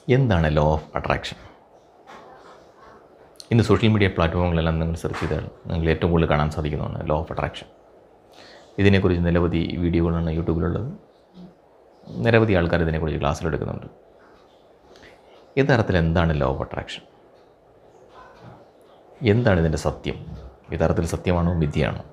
എന്താണ് law of attraction ഇന്ന് social media പ്ലാറ്റ്ഫോമുകളെല്ലാം നിങ്ങൾ സെർച്ച് ചെയ്താൽ നിങ്ങൾ ഏറ്റവും കൂടുതൽ കാണാൻ സാധിക്കുന്നതാണ് ലോ ഓഫ് അട്രാക്ഷൻ ഇതിനെക്കുറിച്ച് നിരവധി വീഡിയോകളാണ് യൂട്യൂബിലുള്ളത് നിരവധി ആൾക്കാർ ഇതിനെക്കുറിച്ച് ക്ലാസ്സിലെടുക്കുന്നുണ്ട് യഥാർത്ഥത്തിൽ എന്താണ് ലോ ഓഫ് അട്രാക്ഷൻ എന്താണ് ഇതിൻ്റെ സത്യം യഥാർത്ഥത്തിൽ സത്യമാണോ മിഥ്യയാണോ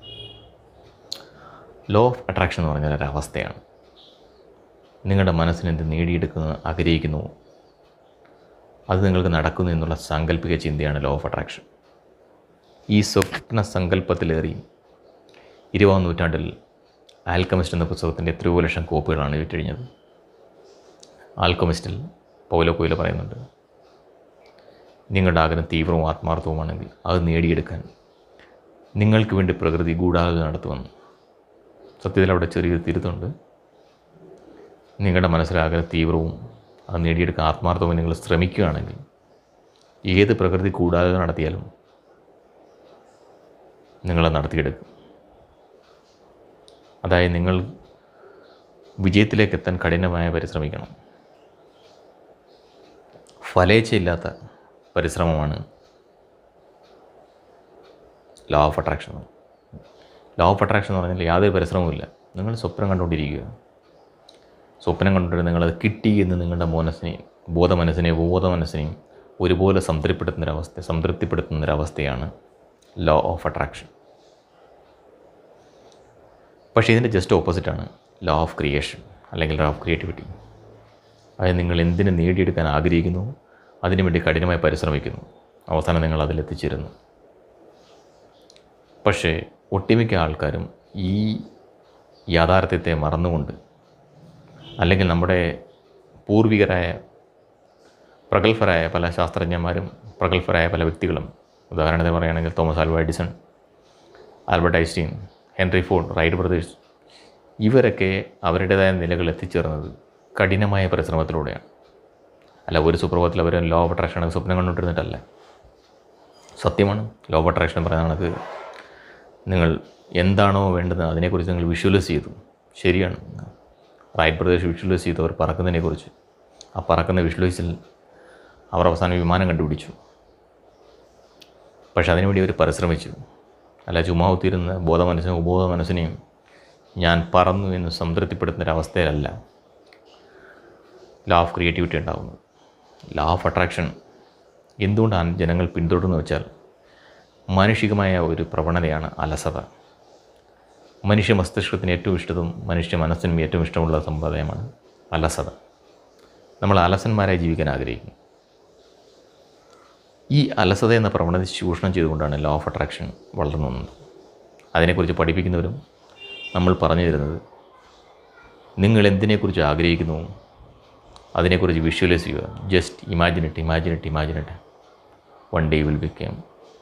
ലോ ഓഫ് അട്രാക്ഷൻ എന്ന് പറഞ്ഞാൽ ഒരു അവസ്ഥയാണ് നിങ്ങളുടെ മനസ്സിന് എന്ത് നേടിയെടുക്കുന്ന ആഗ്രഹിക്കുന്നു അത് നിങ്ങൾക്ക് നടക്കുന്നു എന്നുള്ള സാങ്കല്പിക ചിന്തയാണ് ലോ ഓഫ് അട്രാക്ഷൻ ഈ സ്വപ്ന സങ്കല്പത്തിലേറി ഇരുപതാം നൂറ്റാണ്ടിൽ ആൽക്കമിസ്റ്റ് എന്ന പുസ്തകത്തിൻ്റെ എത്രയോ ലക്ഷം കോപ്പികളാണ് വിറ്റഴിഞ്ഞത് ആൽക്കമിസ്റ്റിൽ പൗലോ കൊയിലോ പറയുന്നുണ്ട് നിങ്ങളുടെ ആഗ്രഹം തീവ്രവും ആത്മാർത്ഥവുമാണെങ്കിൽ അത് നേടിയെടുക്കാൻ നിങ്ങൾക്ക് വേണ്ടി പ്രകൃതി ഗൂഢാലോചന നടത്തുമെന്ന് സത്യത്തിൽ അവിടെ ചെറിയൊരു തിരുത്തുണ്ട് നിങ്ങളുടെ മനസ്സിലാഗ്രഹം തീവ്രവും അത് നേടിയെടുക്കാൻ ആത്മാർത്ഥവും നിങ്ങൾ ശ്രമിക്കുകയാണെങ്കിൽ ഏത് പ്രകൃതി ഗൂഢാലോചന നടത്തിയാലും നിങ്ങളത് നടത്തിയെടുക്കും അതായത് നിങ്ങൾ വിജയത്തിലേക്ക് എത്താൻ കഠിനമായ പരിശ്രമിക്കണം ഫലേച്ഛയില്ലാത്ത പരിശ്രമമാണ് law of attraction law of attraction എന്ന് പറഞ്ഞാൽ യാതൊരു പരിശ്രമവുമില്ല നിങ്ങൾ സ്വപ്നം കണ്ടുകൊണ്ടിരിക്കുക സ്വപ്നം കണ്ടിട്ട് നിങ്ങളത് കിട്ടി എന്ന് നിങ്ങളുടെ മനസ്സിനെയും ബോധ മനസ്സിനെയും ബോധ മനസ്സിനെയും ഒരുപോലെ സംതൃപ്തിപ്പെടുത്തുന്നൊരവസ്ഥ സംതൃപ്തിപ്പെടുത്തുന്നൊരവസ്ഥയാണ് ലോ ഓഫ് അട്രാക്ഷൻ പക്ഷേ ഇതിൻ്റെ ജസ്റ്റ് ഓപ്പോസിറ്റാണ് ലോ ഓഫ് ക്രിയേഷൻ അല്ലെങ്കിൽ ലോ ഓഫ് ക്രിയേറ്റിവിറ്റി അതായത് നിങ്ങൾ എന്തിന് നേടിയെടുക്കാൻ ആഗ്രഹിക്കുന്നു അതിനുവേണ്ടി കഠിനമായി പരിശ്രമിക്കുന്നു അവസാനം നിങ്ങൾ അതിലെത്തിച്ചേരുന്നു പക്ഷേ ഒട്ടുമിക്ക ആൾക്കാരും ഈ യാഥാർത്ഥ്യത്തെ മറന്നുകൊണ്ട് അല്ലെങ്കിൽ നമ്മുടെ പൂർവികരായ പ്രഗത്ഭരായ പല ശാസ്ത്രജ്ഞന്മാരും പ്രഗത്ഭരായ പല വ്യക്തികളും ഉദാഹരണത്തിന് പറയുകയാണെങ്കിൽ Thomas Alva Edison Albert Einstein Henry Ford Wright brothers ഇവരൊക്കെ അവരുടേതായ നിലകൾ എത്തിച്ചേർന്നത് കഠിനമായ പരിശ്രമത്തിലൂടെയാണ് അല്ല ഒരു സുപ്രഭാതത്തിൽ അവർ ലോ ഓഫ് അട്രാക്ഷൻ സ്വപ്നം കണ്ടുകൊണ്ടിരുന്നിട്ടല്ല സത്യമാണ് ലോ ഓഫ് അട്രാക്ഷൻ പറയുന്ന കണക്ക് നിങ്ങൾ എന്താണോ വേണ്ടത് അതിനെക്കുറിച്ച് നിങ്ങൾ വിഷ്വലൈസ് ചെയ്തു ശരിയാണ് റൈറ്റ് ബ്രദേഴ്സ് വിഷ്വലൈസ് ചെയ്തു അവർ പറക്കുന്നതിനെക്കുറിച്ച് ആ പറക്കുന്ന വിഷ്വലൈസിൽ അവർ അവസാനം വിമാനം കണ്ടുപിടിച്ചു പക്ഷെ അതിനുവേണ്ടി അവർ പരിശ്രമിച്ചു അല്ല ചുമ്മാ ഒത്തിരുന്ന ബോധ മനസ്സിനും ഉപബോധ മനസ്സിനെയും ഞാൻ പറന്നു എന്ന് സംതൃപ്തിപ്പെടുത്തുന്ന ഒരവസ്ഥയിലല്ല ലോ ഓഫ് ക്രിയേറ്റിവിറ്റി ഉണ്ടാകുന്നത് ലോ ഓഫ് അട്രാക്ഷൻ എന്തുകൊണ്ടാണ് ജനങ്ങൾ പിന്തുടർന്നു വെച്ചാൽ മാനുഷികമായ ഒരു പ്രവണതയാണ് അലസത മനുഷ്യ മസ്തിഷ്കത്തിന് ഏറ്റവും ഇഷ്ടതും മനുഷ്യ മനസ്സിനും ഏറ്റവും ഇഷ്ടമുള്ള സമ്പ്രദായമാണ് അലസത നമ്മൾ അലസന്മാരായി ജീവിക്കാൻ ആഗ്രഹിക്കുന്നു ഈ അലസത എന്ന പ്രവണത ചൂഷണം ചെയ്തുകൊണ്ടാണ് ലോ ഓഫ് അട്രാക്ഷൻ വളർന്നു വന്നത് അതിനെക്കുറിച്ച് പഠിപ്പിക്കുന്നവരും നമ്മൾ പറഞ്ഞു തരുന്നത് നിങ്ങൾ എന്തിനെക്കുറിച്ച് ആഗ്രഹിക്കുന്നു അതിനെക്കുറിച്ച് വിഷ്വലൈസ് ചെയ്യുക just imagine it imagine it imagine it one day will become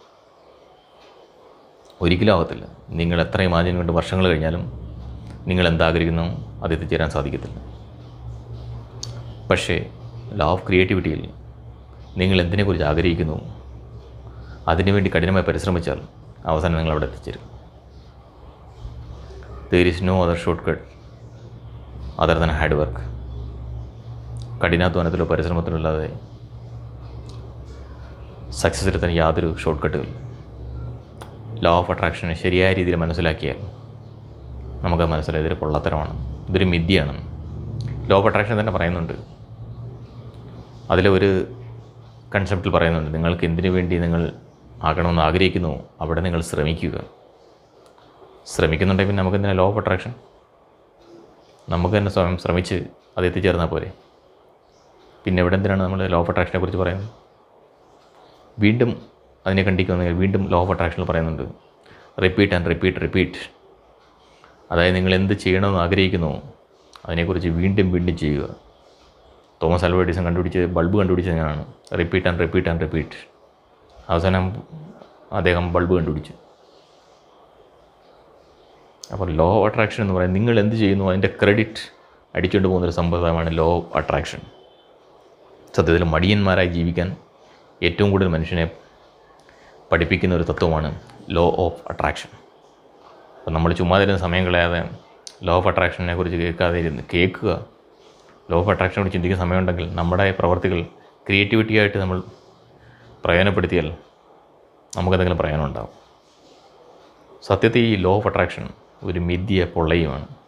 ഒരിക്കലും ആവത്തില്ല നിങ്ങൾ എത്ര ഇമാജിൻ കൊണ്ട് വർഷങ്ങൾ കഴിഞ്ഞാലും നിങ്ങൾ എന്താഗ്രഹിക്കുന്നു അത് എത്തിച്ചേരാൻ സാധിക്കത്തില്ല പക്ഷേ ലോ ഓഫ് ക്രിയേറ്റിവിറ്റിയിൽ നിങ്ങൾ എന്തിനെക്കുറിച്ച് ആഗ്രഹിക്കുന്നു അതിനുവേണ്ടി കഠിനമായി പരിശ്രമിച്ചാൽ അവസാനം നിങ്ങൾ അവിടെ എത്തിച്ചേരും there is no other short cut other than hard work കഠിനാധ്വാനത്തിലോ പരിശ്രമത്തിലോ ഇല്ലാതെ സക്സസ്സിലെത്താൻ യാതൊരു ഷോർട്ട് കട്ടുകളില്ല ലോ ഓഫ് അട്രാക്ഷനെ ശരിയായ രീതിയിൽ മനസ്സിലാക്കിയാൽ നമുക്ക് മനസ്സിലായി ഇതൊരു പൊള്ളത്തരമാണ് ഇതൊരു മിഥ്യയാണ് ലോ ഓഫ് അട്രാക്ഷൻ തന്നെ പറയുന്നുണ്ട് അതിൽ ഒരു കൺസെപ്റ്റിൽ പറയുന്നുണ്ട് നിങ്ങൾക്ക് എന്തിനു വേണ്ടി നിങ്ങൾ ആകണമെന്ന് ആഗ്രഹിക്കുന്നു അവിടെ നിങ്ങൾ ശ്രമിക്കുക ശ്രമിക്കുന്നുണ്ടെങ്കിൽ പിന്നെ നമുക്ക് എന്തിനാ ലോ ഓഫ് അട്രാക്ഷൻ നമുക്ക് തന്നെ സ്വയം ശ്രമിച്ച് അത് എത്തിച്ചേർന്നാൽ പോരെ പിന്നെ എവിടെ എന്തിനാണ് നമ്മൾ ലോ ഓഫ് അട്രാക്ഷനെ കുറിച്ച് പറയുന്നത് വീണ്ടും അതിനെ കണ്ടിക്കുന്നെങ്കിൽ വീണ്ടും ലോ ഓഫ് അട്രാക്ഷനിൽ പറയുന്നുണ്ട് റിപ്പീറ്റ് ആൻഡ് റിപ്പീറ്റ് റിപ്പീറ്റ് അതായത് നിങ്ങൾ എന്ത് ചെയ്യണമെന്ന് ആഗ്രഹിക്കുന്നു അതിനെക്കുറിച്ച് വീണ്ടും വീണ്ടും ചെയ്യുക തോമസ് ആൽവ എഡിസൺ കണ്ടുപിടിച്ച് ബൾബ് കണ്ടുപിടിച്ചത് ഞാനാണ് repeat and repeat and repeat അവസാനം അദ്ദേഹം ബൾബ് കണ്ടുപിടിച്ചു അപ്പോൾ ലോ ഓഫ് അട്രാക്ഷൻ എന്ന് പറയുന്നത് നിങ്ങൾ എന്ത് ചെയ്യുന്നു അതിൻ്റെ ക്രെഡിറ്റ് അടിച്ചുകൊണ്ട് പോകുന്നൊരു സമ്പ്രദായമാണ് ലോ ഓഫ് അട്രാക്ഷൻ സത്യത്തിൽ മടിയന്മാരായി ജീവിക്കാൻ ഏറ്റവും കൂടുതൽ മനുഷ്യനെ പഠിപ്പിക്കുന്ന ഒരു തത്വമാണ് ലോ ഓഫ് അട്രാക്ഷൻ അപ്പോൾ നമ്മൾ ചുമ്മാ തരുന്ന സമയം കളയാതെ ലോ ഓഫ് അട്രാക്ഷനെ കുറിച്ച് കേൾക്കാതെ ഇരുന്ന് കേൾക്കുക ലോ ഓഫ് അട്രാക്ഷനോട് ചിന്തിക്കുന്ന സമയമുണ്ടെങ്കിൽ നമ്മുടെ പ്രവർത്തികൾ ക്രിയേറ്റിവിറ്റി ആയിട്ട് നമ്മൾ പ്രയോജനപ്പെടുത്തിയാൽ നമുക്കെന്തെങ്കിലും പ്രയോജനം ഉണ്ടാവും സത്യത്തിൽ ഈ ലോ ഓഫ് അട്രാക്ഷൻ ഒരു മിഥ്യ പൊള്ളയുമാണ്